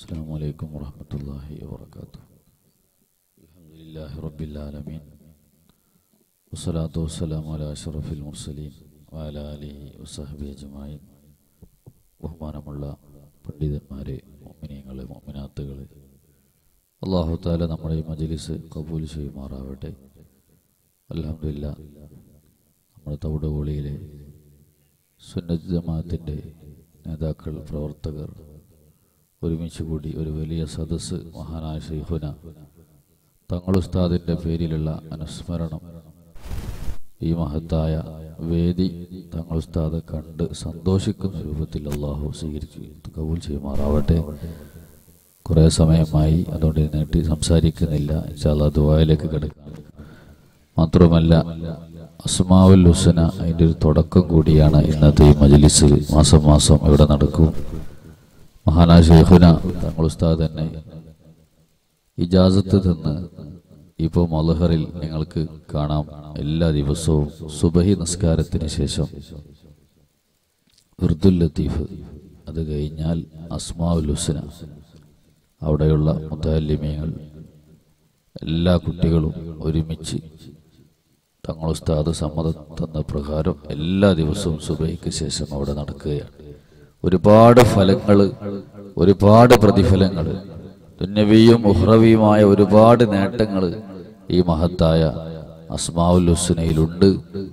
السلام عليكم ورحمة الله وبركاته الحمد لله رب العالمين والصلاة والسلام على أشرف المرسلين وعلى آله وصحبه أجمعين ബഹുമാനമുള്ള പണ്ഡിതന്മാരെ മോമിനിയങ്ങളെ മോമിനാത്തുകളെ അള്ളാഹു താല നമ്മുടെ ഈ മജലിസ് കബൂൽ ചെയ്യുമാറാവട്ടെ അലഹമില്ല നമ്മുടെ തവിടുകോളിയിലെ സുന്നത്ത് ജമാഅത്തിൻ്റെ നേതാക്കൾ പ്രവർത്തകർ ഒരുമിച്ച് കൂടി ഒരു വലിയ സദസ്സ് മഹാനായ ഷെയ്ഖുന തങ്ങളുസ്താദിൻ്റെ പേരിലുള്ള അനുസ്മരണം ഈ മഹത്തായ വേദി തങ്ങളുസ്താദ് കണ്ട് സന്തോഷിക്കുന്ന രൂപത്തിൽ അള്ളാഹു സ്വീകരിച്ചു കബൂൽ ചെയ്യുമാറാവട്ടെ കുറേ സമയമായി അതുകൊണ്ട് നീട്ടി സംസാരിക്കുന്നില്ല ഇൻഷാല്ലാ ദുബായിലേക്ക് കിടക്കുക മാത്രമല്ല അസ്മാവുൽ ഹുസന അതിൻ്റെ ഒരു തുടക്കം കൂടിയാണ് ഇന്നത്തെ ഈ മജലിസ് മാസം മാസം ഇവിടെ നടക്കും മഹാനാ ഷെയ്ഖുന തങ്ങൾ ഉസ്താദ് തന്നെ ഇജാസത്ത് തന്ന് ഇപ്പോൾ മലഹറിൽ നിങ്ങൾക്ക് കാണാം എല്ലാ ദിവസവും സുബഹി നിസ്കാരത്തിന് ശേഷം ഉർദുൽ ലത്തീഫ് അത് കഴിഞ്ഞാൽ അസ്മാവുൽ ഹുസന അവിടെയുള്ള മുത്താലിമ്യങ്ങൾ എല്ലാ കുട്ടികളും ഒരുമിച്ച് തങ്ങൾ ഉസ്താദ് സമ്മതം തന്ന പ്രകാരം എല്ലാ ദിവസവും സുബൈക്ക് ശേഷം അവിടെ നടക്കുകയാണ് ഒരുപാട് ഫലങ്ങൾ ഒരുപാട് പ്രതിഫലങ്ങൾ തുന്നവിയും ഉഹ്റവിയുമായ ഒരുപാട് നേട്ടങ്ങൾ ഈ മഹത്തായ അസ്മാവുൽ ഹുസ്നയിലുണ്ട്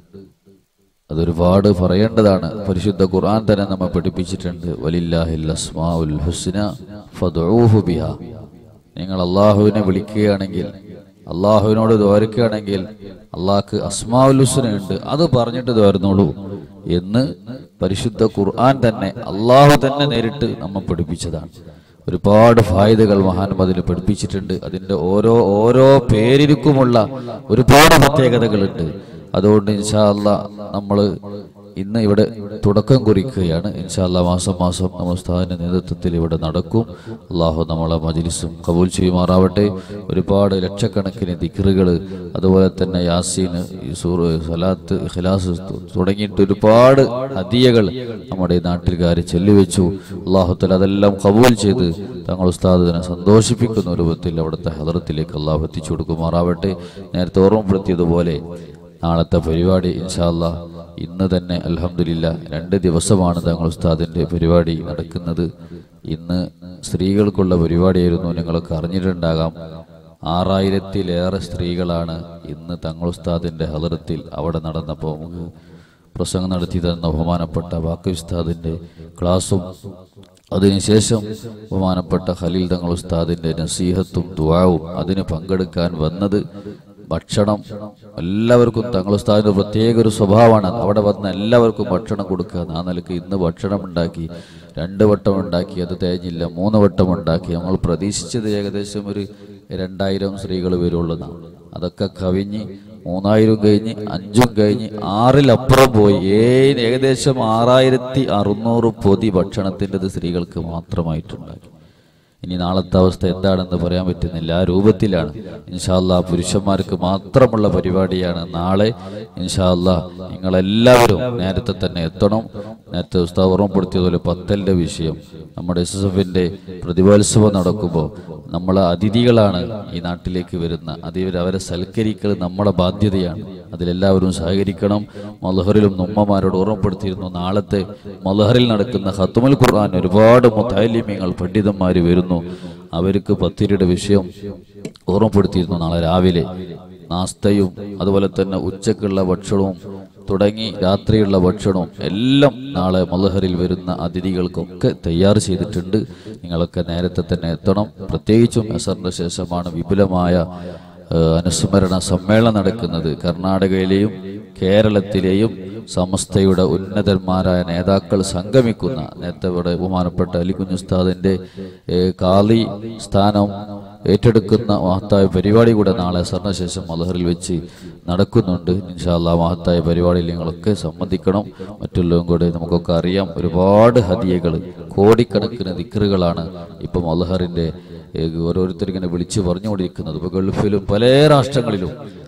അതൊരുപാട് പറയേണ്ടതാണ് പരിശുദ്ധ ഖുർആൻ തന്നെ നമ്മെ പഠിപ്പിച്ചിട്ടുണ്ട് വലില്ലാഹിൽ അസ്മാഉൽ ഹുസ്ന ഫദ്ഊഹു ബിഹ നിങ്ങൾ അള്ളാഹുവിനെ വിളിക്കുകയാണെങ്കിൽ അള്ളാഹുവിനോട് ദ്വാരിക്കുകയാണെങ്കിൽ അള്ളാഹ്ക്ക് അസ്മാഉൽ ഹുസ്ന ഉണ്ട് അത് പറഞ്ഞിട്ട് ദ്വാരുന്നോളൂ എന്ന് പരിശുദ്ധ ഖുർആൻ തന്നെ അള്ളാഹു തന്നെ നേരിട്ട് നമ്മെ പഠിപ്പിച്ചതാണ് ഒരുപാട് ഫായുതകൾ മഹാനും അതിൽ പഠിപ്പിച്ചിട്ടുണ്ട് അതിൻ്റെ ഓരോ ഓരോ പേരിനുക്കുമുള്ള ഒരുപാട് പ്രത്യേകതകളുണ്ട് അതുകൊണ്ട് ഇൻഷാല്ല നമ്മൾ ഇന്ന് ഇവിടെ തുടക്കം കുറിക്കുകയാണ് ഇൻഷാല്ല മാസം മാസം നമ്മൾ സ്ഥാന നേതൃത്വത്തിൽ ഇവിടെ നടക്കും അള്ളാഹു നമ്മളെ മജിലിസും കബൂൽ ചെയ്യുമാറാവട്ടെ ഒരുപാട് ലക്ഷക്കണക്കിന് ദിക്കറുകൾ അതുപോലെ തന്നെ യാസീൻ സൂറ് സലാത്ത് ഖിലാസ് തുടങ്ങിയിട്ട് ഒരുപാട് ഹദിയകൾ നമ്മുടെ ഈ നാട്ടുകാർ ചെല്ലുവെച്ചു അള്ളാഹുത്തല അതെല്ലാം കബൂൽ ചെയ്ത് തങ്ങൾ ഉസ്താദിനെ സന്തോഷിപ്പിക്കുന്ന രൂപത്തിൽ അവിടുത്തെ ഹദറത്തിലേക്ക് അള്ളാഹു എത്തിച്ചു കൊടുക്കുമാറാവട്ടെ നേരത്തെ ഓർമ്മപ്പെടുത്തിയതുപോലെ നാളത്തെ പരിപാടി ഇൻഷാല്ല ഇന്ന് തന്നെ അലഹമില്ല രണ്ട് ദിവസമാണ് തങ്ങൾ ഉസ്താദിൻ്റെ പരിപാടി നടക്കുന്നത് ഇന്ന് സ്ത്രീകൾക്കുള്ള പരിപാടിയായിരുന്നു നിങ്ങളൊക്കെ അറിഞ്ഞിട്ടുണ്ടാകാം ആറായിരത്തിലേറെ സ്ത്രീകളാണ് ഇന്ന് തങ്ങൾ ഉസ്താദിൻ്റെ ഹദറത്തിൽ അവിടെ നടന്നപ്പോൾ നമുക്ക് പ്രസംഗം നടത്തി തന്ന ബഹുമാനപ്പെട്ട വാക്ക് ഉസ്താദിൻ്റെ ക്ലാസ്സും അതിനുശേഷം ബഹുമാനപ്പെട്ട ഖലീൽ തങ്ങൾ ഉസ്താദിൻ്റെ നസീഹത്തും ദുവാവും അതിന് പങ്കെടുക്കാൻ വന്നത് ഭക്ഷണം എല്ലാവർക്കും തങ്ങൾ ഉസ്താദിന്റെ പ്രത്യേക ഒരു സ്വഭാവമാണ് അവിടെ വന്ന എല്ലാവർക്കും ഭക്ഷണം കൊടുക്കുക ആ നിലക്ക് ഇന്ന് ഭക്ഷണം ഉണ്ടാക്കി രണ്ട് വട്ടം ഉണ്ടാക്കി അത് തേഞ്ഞില്ല മൂന്ന് വട്ടം ഉണ്ടാക്കി നമ്മൾ പ്രതീക്ഷിച്ചത് ഏകദേശം ഒരു രണ്ടായിരം സ്ത്രീകൾ വരുള്ളതാണ് അതൊക്കെ കവിഞ്ഞ് മൂന്നായിരം കഴിഞ്ഞ് അഞ്ചും കഴിഞ്ഞ് ആറിലപ്പുറം പോയി ഏ ഏകദേശം ആറായിരത്തി അറുന്നൂറ് പൊതി ഭക്ഷണത്തിൻ്റെത് സ്ത്രീകൾക്ക് മാത്രമായിട്ടുണ്ടാക്കി ഇനി നാളത്തെ അവസ്ഥ എന്താണെന്ന് പറയാൻ പറ്റുന്നില്ല ആ രൂപത്തിലാണ് ഇൻഷാല്ല പുരുഷന്മാർക്ക് മാത്രമുള്ള പരിപാടിയാണ് നാളെ ഇൻഷാല്ല നിങ്ങളെല്ലാവരും നേരത്തെ തന്നെ എത്തണം നേരത്തെ ഉസ്താവ് ഓർമ്മപ്പെടുത്തിയതുപോലെ പത്തലിൻ്റെ വിഷയം നമ്മുടെ എസ് എസ് എഫിൻ്റെ പ്രതിഭോത്സവം നടക്കുമ്പോൾ നമ്മളെ അതിഥികളാണ് ഈ നാട്ടിലേക്ക് വരുന്ന അതിൽ അവരെ സൽക്കരിക്കൽ നമ്മുടെ ബാധ്യതയാണ് അതിലെല്ലാവരും സഹകരിക്കണം മലഹറിലും ഉമ്മമാരോട് ഓർമ്മപ്പെടുത്തിയിരുന്നു നാളത്തെ മലഹറിൽ നടക്കുന്ന ഹത്തുമൽ ഖുർആൻ ഒരുപാട് മുത്താലിമ്യങ്ങൾ പണ്ഡിതന്മാർ വരുന്നു അവർക്ക് പത്തിരിയുടെ വിഷയം ഓർമ്മപ്പെടുത്തിയിരുന്നു നാളെ രാവിലെ നാസ്തയും അതുപോലെ തന്നെ ഉച്ചക്കുള്ള ഭക്ഷണവും തുടങ്ങി രാത്രിയുള്ള ഭക്ഷണവും എല്ലാം നാളെ മലഹറിൽ വരുന്ന അതിഥികൾക്കൊക്കെ തയ്യാർ ചെയ്തിട്ടുണ്ട് നിങ്ങളൊക്കെ നേരത്തെ തന്നെ എത്തണം പ്രത്യേകിച്ചും എസറിന്റെ ശേഷമാണ് വിപുലമായ ഏഹ്, അനുസ്മരണ സമ്മേളനം നടക്കുന്നത് കർണാടകയിലെയും കേരളത്തിലെയും സമസ്തയുടെ ഉന്നതന്മാരായ നേതാക്കൾ സംഗമിക്കുന്ന നേരത്തെ ഇവിടെ ബഹുമാനപ്പെട്ട അലികുഞ്ഞുസ്താദിന്റെ ഏഹ്, കാളി സ്ഥാനം ഏറ്റെടുക്കുന്ന മഹത്തായ പരിപാടി കൂടെ നാളെ സ്വർണ്ണശേഷം മലഹറിൽ വെച്ച് നടക്കുന്നുണ്ട് ഇൻഷാല്ല മഹത്തായ പരിപാടിയിൽ നിങ്ങളൊക്കെ സംബന്ധിക്കണം മറ്റുള്ളവരും കൂടെ നമുക്കൊക്കെ അറിയാം ഒരുപാട് ഹദിയകൾ കോടിക്കണക്കിന് ദിക്കറുകളാണ് ഇപ്പം മലഹറിന്റെ ഏഹ്, ഓരോരുത്തരിങ്ങനെ വിളിച്ചു പറഞ്ഞുകൊണ്ടിരിക്കുന്നത് ഇപ്പോൾ ഗൾഫിലും പല രാഷ്ട്രങ്ങളിലും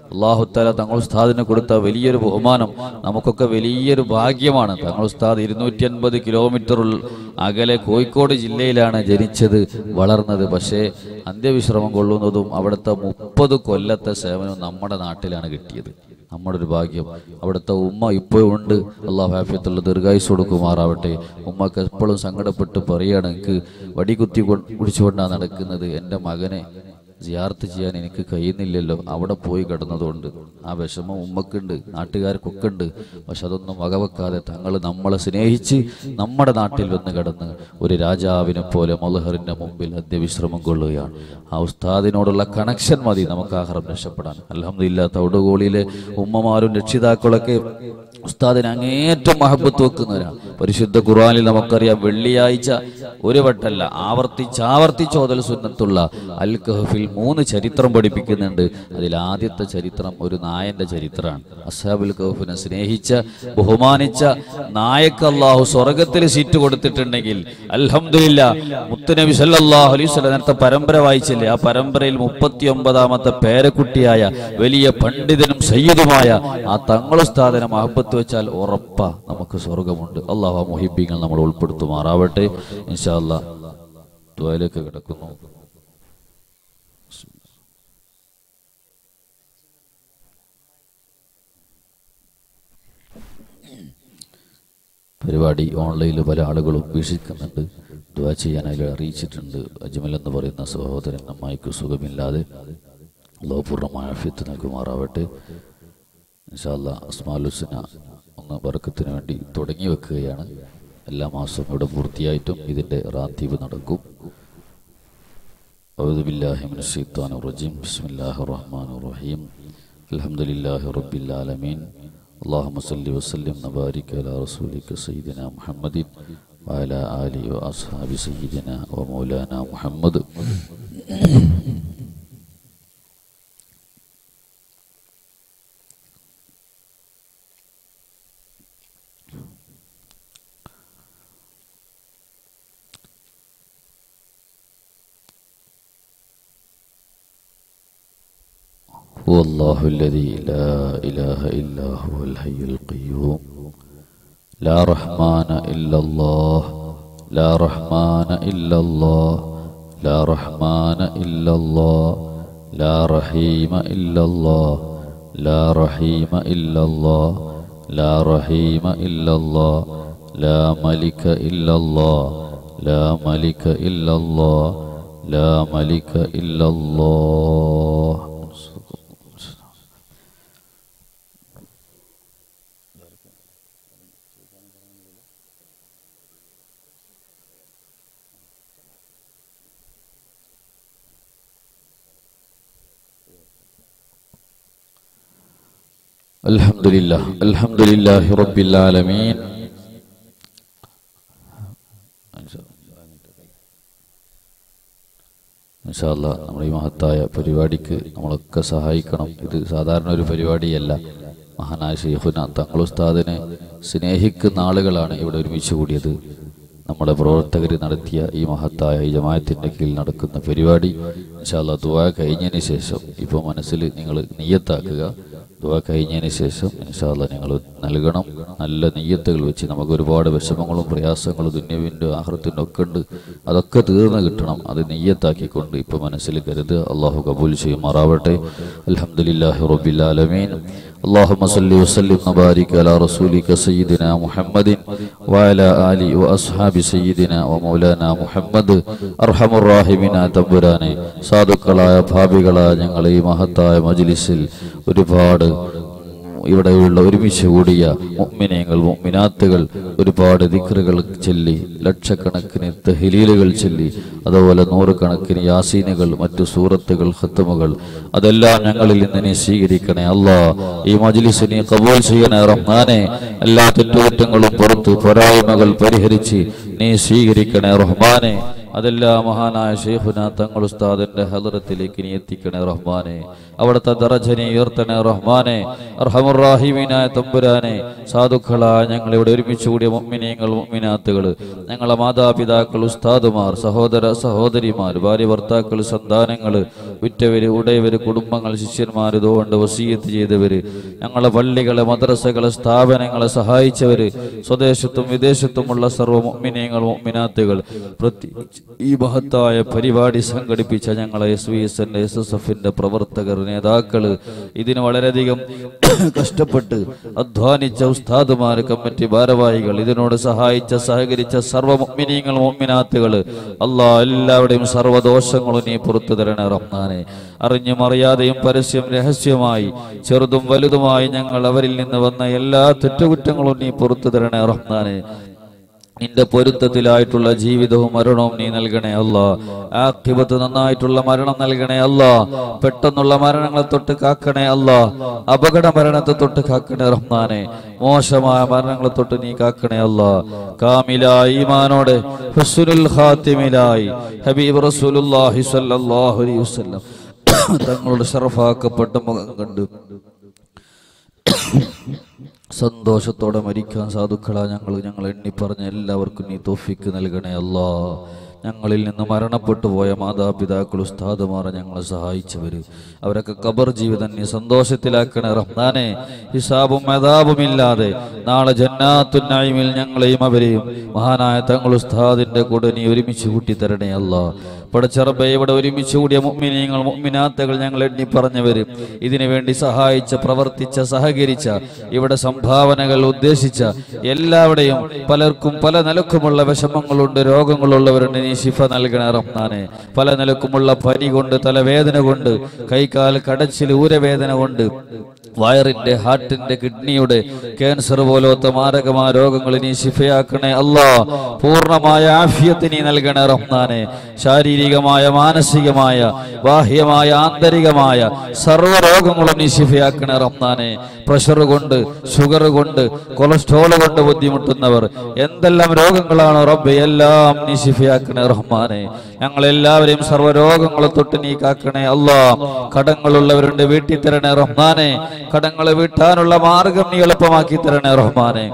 അള്ളാഹുത്താല തങ്ങൾ ഉസ്താദിന് കൊടുത്ത വലിയൊരു ബഹുമാനം നമുക്കൊക്കെ വലിയൊരു ഭാഗ്യമാണ് തങ്ങൾ ഉസ്താദ് ഇരുന്നൂറ്റി അൻപത് കിലോമീറ്റർ അകലെ കോഴിക്കോട് ജില്ലയിലാണ് ജനിച്ചത് വളർന്നത് പക്ഷേ അന്ത്യവിശ്രമം കൊള്ളുന്നതും അവിടുത്തെ മുപ്പത് കൊല്ലത്തെ സേവനവും നമ്മുടെ നാട്ടിലാണ് കിട്ടിയത് നമ്മുടെ ഒരു ഭാഗ്യം അവിടുത്തെ ഉമ്മ ഇപ്പോഴും ഉണ്ട് അള്ളാഹു ഹാഫിയത്തുള്ള ദീർഘായുസ് കൊടുക്കുമാറാവട്ടെ ഉമ്മക്ക് എപ്പോഴും സങ്കടപ്പെട്ട് പറയുകയാണ് എനിക്ക് വടികുത്തി കൊ- പിടിച്ചുകൊണ്ടാണ് നടക്കുന്നത് എൻ്റെ മകനെ ജിയാർത്ത് ചെയ്യാൻ എനിക്ക് കഴിയുന്നില്ലല്ലോ അവിടെ പോയി കിടന്നതുകൊണ്ട് ആ വിഷമം ഉമ്മക്കുണ്ട് നാട്ടുകാർക്കൊക്കെ ഉണ്ട് പക്ഷെ അതൊന്നും വകവെക്കാതെ തങ്ങൾ നമ്മളെ സ്നേഹിച്ച് നമ്മുടെ നാട്ടിൽ വന്ന് കിടന്ന് ഒരു രാജാവിനെ പോലെ മൊലഹറിന്റെ മുമ്പിൽ അന്ത്യവിശ്രമം കൊള്ളുകയാണ് ആ ഉസ്താദിനോടുള്ള കണക്ഷൻ മതി നമുക്ക് ആഹാരം രക്ഷപ്പെടാൻ അലഹമില്ല തൗടുകോളിയിലെ ഉമ്മമാരും രക്ഷിതാക്കളൊക്കെ ഉസ്താദിന് അങ്ങേറ്റം മഹബത്ത് വെക്കുന്നവരാണ് പരിശുദ്ധ ഖുർആനിൽ നമുക്കറിയാം വെള്ളിയാഴ്ച ഒരു വട്ടല്ല ആവർത്തിച്ച് ആവർത്തിച്ച് ഓതൽ സുന്നത്തുള്ള അൽ കഹഫിൽ മൂന്ന് ചരിത്രം പഠിപ്പിക്കുന്നുണ്ട് അതിൽ ആദ്യത്തെ ചരിത്രം ഒരു നായന്റെ ചരിത്രമാണ് അസാബുൽ കഹഫിനെ സ്നേഹിച്ച ബഹുമാനിച്ച നായക്ക് അള്ളാഹു സ്വർഗത്തിൽ സീറ്റ് കൊടുത്തിട്ടുണ്ടെങ്കിൽ അൽഹംദുലില്ല മുത്തുനബി സല്ലല്ലാഹു അലൈഹി വസല്ലം നേരത്തെ പരമ്പര വായിച്ചില്ലേ ആ പരമ്പരയിൽ മുപ്പത്തി ഒമ്പതാമത്തെ പേരക്കുട്ടിയായ വലിയ പണ്ഡിതനും സയ്യിദുമായ ആ തങ്ങളുസ്താദനെ മഹബത്ത് വെച്ചാൽ ഉറപ്പാ നമുക്ക് സ്വർഗമുണ്ട് അള്ളാഹു ആ മുഹിബിങ്ങൾ നമ്മൾ ഉൾപ്പെടുത്തുമാറാവട്ടെ ഇൻഷാ അല്ലാ ദ്വായിലേക്ക് കിടക്കുന്നു പരിപാടി ഓൺലൈനിൽ പല ആളുകളും വീക്ഷിക്കുന്നുണ്ട് ദ്വാ ചെയ്യാൻ അതിൽ അറിയിച്ചിട്ടുണ്ട് അജ്മൽ എന്ന് പറയുന്ന സഹോദരൻ അമ്മായിക്ക് സുഖമില്ലാതെ അള്ളാഹു പൂർണ്ണമായ അഫ്യത്ത് നൽകുമാറാവട്ടെ ഇൻഷാല്ല അസ്മാലുസിന ഒന്ന് വർക്കത്തിന് വേണ്ടി തുടങ്ങി വെക്കുകയാണ് എല്ലാ മാസവും ഇവിടെ പൂർത്തിയായിട്ടും ഇതിൻ്റെ റാത്തീവ് നടക്കും أعوذ بالله من الشيطان الرجيم بسم الله الرحمن الرحيم الحمد لله رب العالمين اللهم صل وسلم وبارك على رسولك سيدنا محمد وعلى آله وأصحاب سيدنا ومولانا محمد هو الله الذي لا إله إلا هو الحي القيوم لا رحمن إلا الله لا رحمن إلا الله لا رحمن إلا الله لا رحيم إلا الله لا رحيم إلا الله لا رحيم إلا الله لا ملك إلا الله لا ملك إلا الله لا ملك إلا الله الحمد لله الحمد لله رب العالمين ഇൻഷാല്ല നമ്മുടെ ഈ മഹത്തായ പരിപാടിക്ക് നമ്മളൊക്കെ സഹായിക്കണം ഇത് സാധാരണ ഒരു പരിപാടിയല്ല മഹാനായ ഷെയ്ഖുന തങ്ങളുസ്താദിനെ സ്നേഹിക്കുന്ന ആളുകളാണ് ഇവിടെ ഒരുമിച്ച് കൂടിയത് നമ്മുടെ പ്രവർത്തകർ നടത്തിയ ഈ മഹത്തായ ഈ ജമായത്തിൻ്റെ കീഴിൽ നടക്കുന്ന പരിപാടി ഇൻഷാല്ല ദുവാ കഴിഞ്ഞതിന് ശേഷം ഇപ്പോൾ മനസ്സിൽ നിങ്ങൾ നീയത്താക്കുക ദുവാ കഴിഞ്ഞതിന് ശേഷം ഇൻഷാല്ല നിങ്ങൾ നൽകണം നല്ല നെയ്യത്തുകൾ വെച്ച് നമുക്ക് ഒരുപാട് വിഷമങ്ങളും പ്രയാസങ്ങളും ദുന്യവിൻ്റെ ആഹൃത്തിൻ്റെ ഒക്കെ ഉണ്ട് അതൊക്കെ തീർന്നു കിട്ടണം അത് നെയ്യത്താക്കിക്കൊണ്ട് ഇപ്പോൾ മനസ്സിൽ കരുതുക അള്ളാഹു കബൂൽ ചെയ്യുമാറാവട്ടെ അലഹമുല്ലാഹി റബിലാലമീൻ اللهم صل وسلم وبارك على رسولك سيدنا محمد وعلى آله وأصحاب سيدنا ومولانا محمد أرحم الراحمين തമ്പുരാനെ സാധുക്കളായ ഭാവികളായ ഞങ്ങളെ ഈ മഹത്തായ മജ്ലിസിൽ ഒരുപാട് ഇവിടെയുള്ള ഒരുമിച്ച് കൂടിയ മുഅ്മിനീങ്ങൾ മുഅ്മിനാത്തുകൾ ഒരുപാട് ദിക്റുകൾ ചൊല്ലി ലക്ഷക്കണക്കിന് തഹ്ലീലുകൾ ചൊല്ലി അതുപോലെ നൂറുകണക്കിന് യാസീനുകൾ മറ്റു സൂറത്തുകൾ ഖത്തമുകൾ അതെല്ലാം ഞങ്ങളിൽ നിന്ന് നീ സ്വീകരിക്കണേ അല്ലാ ഈ മജ്ലിസ് നീ കബൂൽ ചെയ്യണേ റഹ്മാനെ എല്ലാ തെറ്റുകുറ്റങ്ങളും പുറത്ത് പോരായ്മകൾ പരിഹരിച്ച് നീ സ്വീകരിക്കണേ റഹ്മാനെ അതെല്ലാം മഹാനായ ഷെയ്ഖുന തങ്ങൾ ഉസ്താദിന്റെ ഹലറത്തിലേക്ക് നീ എത്തിക്കണേ റഹ്മാനെ അവിടുത്തെ ദറജനെ ഉയർത്തണേ റഹ്മാനെ അർഹമുറാഹിമീനായ തമ്പുരാനെ സാധുക്കളായ ഞങ്ങൾ ഇവിടെ ഒരുമിച്ച് കൂടിയ മുമ്മിനീങ്ങൾ മുമ്മിനാത്തുകൾ ഞങ്ങളെ മാതാപിതാക്കൾ ഉസ്താദുമാർ സഹോദര സഹോദരിമാർ ഭാര്യ ഭർത്താക്കൾ സന്താനങ്ങൾ ഉറ്റവര് ഉടയവര് കുടുംബങ്ങൾ ശിഷ്യന്മാർ ഇതുകൊണ്ട് വസീയത്ത് ചെയ്തവര് ഞങ്ങളെ പള്ളികളെ മദ്രസകളെ സ്ഥാപനങ്ങളെ സഹായിച്ചവര് സ്വദേശത്തും വിദേശത്തുമുള്ള സർവ്വ മുഅ്മിനീങ്ങൾ മുഅ്മിനാത്തുകൾ പ്രത്യേകിച്ച് ഈ മഹത്തായ പരിപാടി സംഘടിപ്പിച്ച ഞങ്ങളെ എസ് വി എസ് എന്റെ എസ് എസ് എഫിന്റെ പ്രവർത്തകർ നേതാക്കള് ഇതിന് വളരെയധികം കഷ്ടപ്പെട്ട് അധ്വാനിച്ച ഉസ്താദുമാർ കമ്മിറ്റി ഭാരവാഹികൾ ഇതിനോട് സഹായിച്ച സഹകരിച്ച സർവ്വ മുഅ്മിനീങ്ങൾ മുഅ്മിനാത്തുകൾ അല്ലാ എല്ലാവരുടെയും സർവ്വദോഷങ്ങളും നീ പുറത്തു തരണേ റഹ്മാനെ അറിഞ്ഞും അറിയാതെയും പരസ്യം രഹസ്യമായി ചെറുതും വലുതുമായി ഞങ്ങൾ അവരിൽ നിന്ന് വന്ന എല്ലാ തെറ്റുകുറ്റങ്ങളും നീ പുറത്തു തരണേ റഹ്മാനെ നിന്റെ പൊരുത്തത്തിലായിട്ടുള്ള ജീവിതവും മരണവും നീ നൽകണേ അല്ല ആഖിബത്ത് നന്നായിട്ടുള്ള മരണം നൽകണേ അല്ല പെട്ടെന്നുള്ള മരണങ്ങളെ തൊട്ട് കാക്കണേ അല്ല അപകട മരണത്തെ തൊട്ട് കാക്കണേ റഹ്മാനെ മോശമായ മരണങ്ങളെ തൊട്ട് നീ കാക്കണേ അല്ല കാമിലായി ഈമാനോടെ ഹുസ്നുൽ ഖാത്തിമിലായി ഹബീബ് റസൂലുള്ളാഹി സ്വല്ലല്ലാഹു അലൈഹി വസല്ലം തങ്ങളുടെ ഷറഫാക്കപ്പെട്ട മുഖം കണ്ട് സന്തോഷത്തോടെ മരിക്കാൻ സാധുക്കളാ ഞങ്ങൾ ഞങ്ങൾ എണ്ണി പറഞ്ഞ എല്ലാവർക്കും നീ തോഫിക്ക് നൽകണേ അല്ലാ ഞങ്ങളിൽ നിന്ന് മരണപ്പെട്ടു പോയ മാതാപിതാക്കൾ ഉസ്താദുമാരെ ഞങ്ങളെ സഹായിച്ചവര് അവരൊക്കെ കബർ ജീവിതം നീ സന്തോഷത്തിലാക്കണേ റഹ്മാനെ ഹിസാബും മെതാബുമില്ലാതെ നാളെ ജന്നാത്തുന്നായ്മിൽ ഞങ്ങളെയും അവരെയും മഹാനായ തങ്ങൾ ഉസ്താദിന്റെ കൂടെ നീ ഒരുമിച്ച് കൂട്ടി തരണേ അല്ലാ പടച്ചറബെ ഇവിടെ ഒരുമിച്ച് കൂടിയ മുഅ്മിനീങ്ങൾ മുഅ്മിനാത്തുകൾ ഞങ്ങൾ എണ്ണി പറഞ്ഞവര് ഇതിനു വേണ്ടി സഹായിച്ച പ്രവർത്തിച്ച സഹകരിച്ച ഇവിടെ സംഭാവനകൾ ഉദ്ദേശിച്ച എല്ലാവരുടെയും പലർക്കും പല നിലക്കുമുള്ള വിഷമങ്ങളുണ്ട് രോഗങ്ങളുള്ളവരുണ്ട് നീ ശിഫ നൽകണ റഹ്മാനെ പല നിലക്കുമുള്ള പനി കൊണ്ട് തലവേദന കൊണ്ട് കൈകാൽ കടച്ചിൽ ഊരവേദന കൊണ്ട് വയറിന്റെ ഹാർട്ടിന്റെ കിഡ്നിയുടെ ക്യാൻസർ പോലത്തെ മാരകമായ രോഗങ്ങൾ നീ ശിഫയാക്കണേ അല്ലാ പൂർണ്ണമായ ആഫിയത്ത് നീ നൽകണേ റഹ്മാനെ ശാരീരികമായ മാനസികമായ ബാഹ്യമായ ആന്തരികമായ സർവ്വ രോഗങ്ങളും നീ ശിഫയാക്കണേ റഹ്മാനെ പ്രഷർ കൊണ്ട് ഷുഗർ കൊണ്ട് കൊളസ്ട്രോൾ കൊണ്ട് ബുദ്ധിമുട്ടുന്നവർ എന്തെല്ലാം രോഗങ്ങളാണോ റബ്ബെ എല്ലാം നീ ശിഫയാക്കണേ റഹ്മാനെ ഞങ്ങൾ എല്ലാവരെയും സർവ്വ രോഗങ്ങളെ തൊട്ട് നീ കാക്കണേ അല്ലാ കടങ്ങളുള്ളവരുണ്ട് വീട്ടിൽ തരണേ റഹ്മാനെ കടങ്ങൾ വീട്ടാനുള്ള മാർഗം നീ എളുപ്പമാക്കി തരണേ റഹ്മാനെ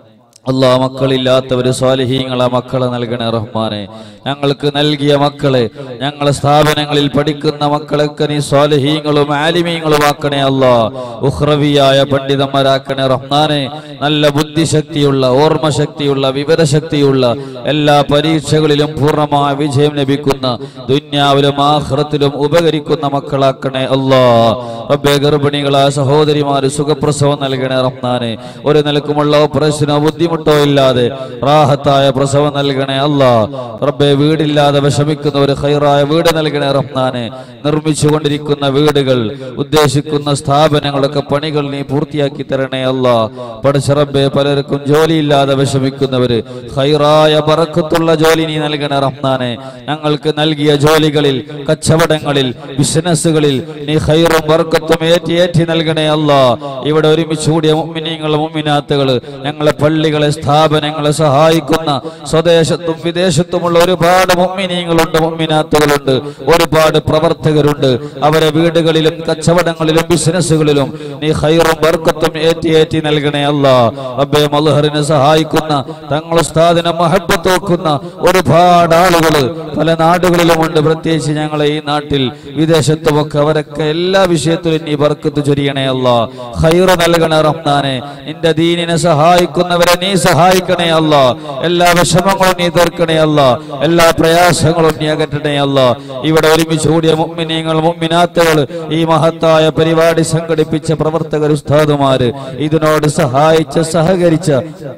അല്ലാ മക്കളില്ലാത്തവര് സ്വാലിഹീങ്ങളെ മക്കളെ നൽകണേ റഹ്മാനെ ഞങ്ങൾക്ക് നൽകിയ മക്കളെ ഞങ്ങളെ സ്ഥാപനങ്ങളിൽ പഠിക്കുന്ന മക്കളൊക്കെ നീ സ്വാലിഹീങ്ങളും ആലിമീങ്ങളും ആക്കണേ അല്ലാ ഉഹ്റവിയായ പണ്ഡിതന്മാരാക്കണേ റഹ്മാനെ നല്ല ബുദ്ധിശക്തിയുള്ള ഓർമ്മശക്തിയുള്ള വിവരശക്തിയുള്ള എല്ലാ പരീക്ഷകളിലും പൂർണ്ണമായ വിജയം ലഭിക്കുന്ന ദുന്യാവിലും ആഹ്റത്തിലും ഉപകരിക്കുന്ന മക്കളാക്കണേ അല്ലാ റബ്ബെ ഗർഭിണികളായ സഹോദരിമാര് സുഖപ്രസവം നൽകണേ റഹ്മാനെ ഒരു നിലക്കുമുള്ള ഓപ്പറേഷനോ ബുദ്ധിമുട്ടോ ഇല്ലാതെ റാഹത്തായ പ്രസവം നൽകണേ അല്ലാ റബ്ബെ വീടില്ലാതെ വിഷമിക്കുന്ന ഒരു ഹൈറായ വീട് നൽകണേ റഹ്മാനെ നിർമ്മിച്ചുകൊണ്ടിരിക്കുന്ന വീടുകൾ ഉദ്ദേശിക്കുന്ന സ്ഥാപനങ്ങളൊക്കെ പണികൾ നീ പൂർത്തിയാക്കി തരണേ അല്ലാ പഠിച്ച റബ്ബെ പലർക്കും ജോലിയില്ലാതെ വിഷമിക്കുന്നവര് ഹൈറായ പറക്കത്തുള്ള ജോലി നീ നൽകണേ റഹ്മാനെ ഞങ്ങൾക്ക് നൽകിയ ജോലികളിൽ കച്ചവടങ്ങളിൽ ബിസിനസ്സുകളിൽ നീ ഹൈറും വർക്കത്തും ഏറ്റി ഏറ്റി നൽകണേ അല്ലാ ഇവിടെ ഒരുമിച്ച് കൂടിയ മുമ്മിനീങ്ങൾ മുമ്മിനാത്തുകൾ ഞങ്ങളെ പള്ളികളെ സ്ഥാപനങ്ങളെ സഹായിക്കുന്ന സ്വദേശത്തും വിദേശത്തുമുള്ള ഒരുപാട് മുമ്മിനീങ്ങളുണ്ട് മുമ്മിനാത്തുകളുണ്ട് ഒരുപാട് പ്രവർത്തകരുണ്ട് അവരെ വീടുകളിലും കച്ചവടങ്ങളിലും ബിസിനസ്സുകളിലും നീ ഹൈറും വർക്കത്തും ഏറ്റി ഏറ്റി നൽകണേ അല്ലാ റബ്ബെ മൽഹറിനെ സഹായിക്കുന്ന തങ്ങൾ ഉസ്താദിനെ മഹബത്ത് വെക്കുന്ന ഒരുപാട് ആളുകൾ പല നാടുകളിലുമുണ്ട് പ്രത്യേകിച്ച് ഞങ്ങളെ ഈ നാട്ടിൽ വിദേശത്തുമൊക്കെ അവരൊക്കെ എല്ലാ വിഷയത്തിലും നീ ബർക്കത്ത് ചൊരിയണേ അല്ല ഹൈറ് നൽകണേ റഹ്മാനെ നിന്റെ ദീനിനെ സഹായിക്കുന്നവരെ നീ സഹായിക്കണേ അല്ല എല്ലാ വിഷമങ്ങളും നീ തീർക്കണേ അല്ല എല്ലാ പ്രയാസങ്ങളും നീ അകറ്റണേ അല്ല ഇവിടെ ഒരുമിച്ച് കൂടിയ മുമ്മിനീങ്ങൾ മുമ്മിനാത്തുകൾ ഈ മഹത്തായ പരിപാടി സംഘടിപ്പിച്ച പ്രവർത്തകർ ഉസ്താദുമാര് ഇതിനോട് സഹായിച്ച സഹകരിച്ച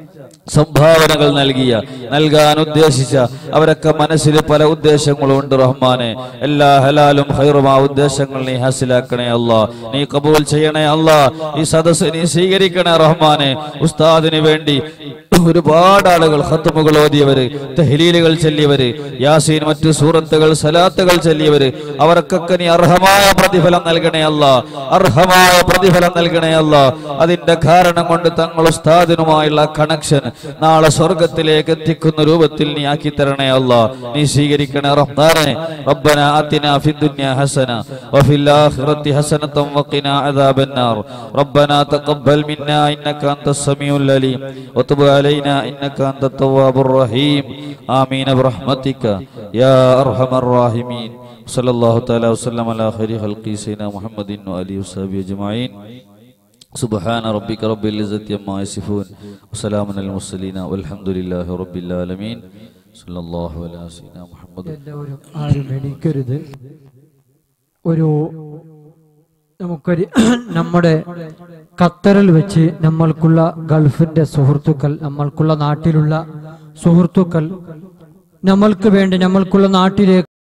സംഭാവനകൾ നൽകിയ നൽകാൻ ഉദ്ദേശിച്ച അവരൊക്കെ മനസ്സിൽ പല ഉദ്ദേശങ്ങളും ഉണ്ട് റഹ്മാനെ എല്ലാ ഹലാലും ഹൈറുമാ ഉദ്ദേശങ്ങൾ നീ ഹാസിലാക്കണേ അല്ലാ നീ കബൂൽ ചെയ്യണേ അല്ലാ ഈ സദസ്സ് നീ സ്വീകരിക്കണേ റഹ്മാനെ ഉസ്താദിന് വേണ്ടി ഒരുപാട് ആളുകൾ ഹത്തുമുകൾ ഓതിയവര് തഹ്ലീലുകൾ ചൊല്ലിയവര് യാസീൻ മറ്റു സൂറത്തുകൾ സലാത്തുകൾ ചൊല്ലിയവര് അവർക്കൊക്കെ നീ അർഹമായ പ്രതിഫലം നൽകണേ അല്ല അർഹമായ പ്രതിഫലം നൽകണേ അല്ല അതിന്റെ കാരണം കൊണ്ട് തങ്ങൾ ഉസ്താദിനുമായുള്ള കണക്ഷൻ നാളെ സ്വർഗത്തിലേക്ക് എത്തിക്കുന്ന രൂപത്തിൽ നീ ആക്കി തരണേ അല്ല നീ സ്വീകരിക്കണേ റഹ്മാനെ ربنا آتنا في الدنيا حسنة وفي الآخرة حسنة وقنا عذاب النار ربنا تقبل منا إنك أنت السميع العليم وتب علينا إنك أنت التواب الرحيم آمين برحمتك يا أرحم الراحمين صلى الله تعالى وسلم على خير خلق سيدنا محمد وآله وصحبه أجمعين سبحان ربك رب العزة عما يصفون وسلام على المرسلين والحمد لله رب العالمين صلى الله على سيدنا محمد എല്ലാവരും ആരും എണീക്കരുത് ഒരു നമുക്കൊരു നമ്മുടെ ഖത്തറിൽ വെച്ച് നമ്മൾക്കുള്ള ഗൾഫിന്റെ സുഹൃത്തുക്കൾ നമ്മൾക്കുള്ള നാട്ടിലുള്ള സുഹൃത്തുക്കൾ നമ്മൾക്ക് വേണ്ടി നമ്മൾക്കുള്ള നാട്ടിലേക്ക്